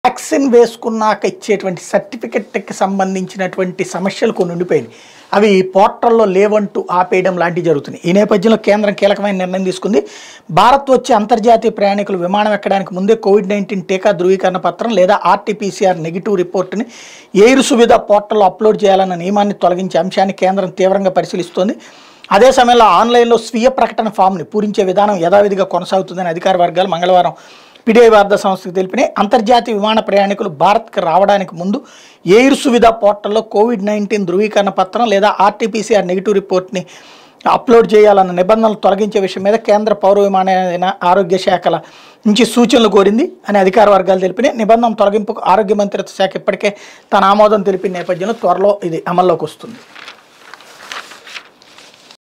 vaccine వేసుకున్నాక ఇచ్చేటువంటి సర్టిఫికెట్కి సంబంధించినటువంటి సమస్యలు కొన్ని ఉండిపోయినాయి అవి పోర్టల్లో లేవంటూ ఆపేయడం లాంటివి జరుగుతున్నాయి ఈ నేపథ్యంలో కేంద్రం కీలకమైన నిర్ణయం తీసుకుంది భారత్ వచ్చే అంతర్జాతీయ ప్రయాణికులు విమానం ఎక్కడానికి ముందే కోవిడ్ నైన్టీన్ టీకా ధృవీకరణ పత్రం లేదా ఆర్టీపీసీఆర్ నెగిటివ్ రిపోర్ట్ని ఎయిర్ సువిధ పోర్టల్లో అప్లోడ్ చేయాలన్న నియమాన్ని తొలగించే అంశాన్ని కేంద్రం తీవ్రంగా పరిశీలిస్తోంది అదే సమయంలో ఆన్లైన్లో స్వీయ ప్రకటన ఫామ్ని పూరించే విధానం యథావిధిగా కొనసాగుతుందని అధికార వర్గాలు మంగళవారం పిడిఐ వార్తా సంస్థకు తెలిపినాయి అంతర్జాతీయ విమాన ప్రయాణికులు భారత్కి రావడానికి ముందు ఎయిర్ సువిధ పోర్టల్లో కోవిడ్ నైన్టీన్ ధృవీకరణ పత్రం లేదా ఆర్టీపీసీఆర్ నెగిటివ్ రిపోర్ట్ని అప్లోడ్ చేయాలన్న నిబంధనలు తొలగించే విషయం మీద కేంద్ర పౌర విమానయాన ఆరోగ్య శాఖల నుంచి సూచనలు కోరింది అని అధికార వర్గాలు తెలిపినాయి నిబంధన తొలగింపుకు ఆరోగ్య మంత్రిత్వ శాఖ ఇప్పటికే తన ఆమోదం తెలిపిన నేపథ్యంలో త్వరలో ఇది అమల్లోకి వస్తుంది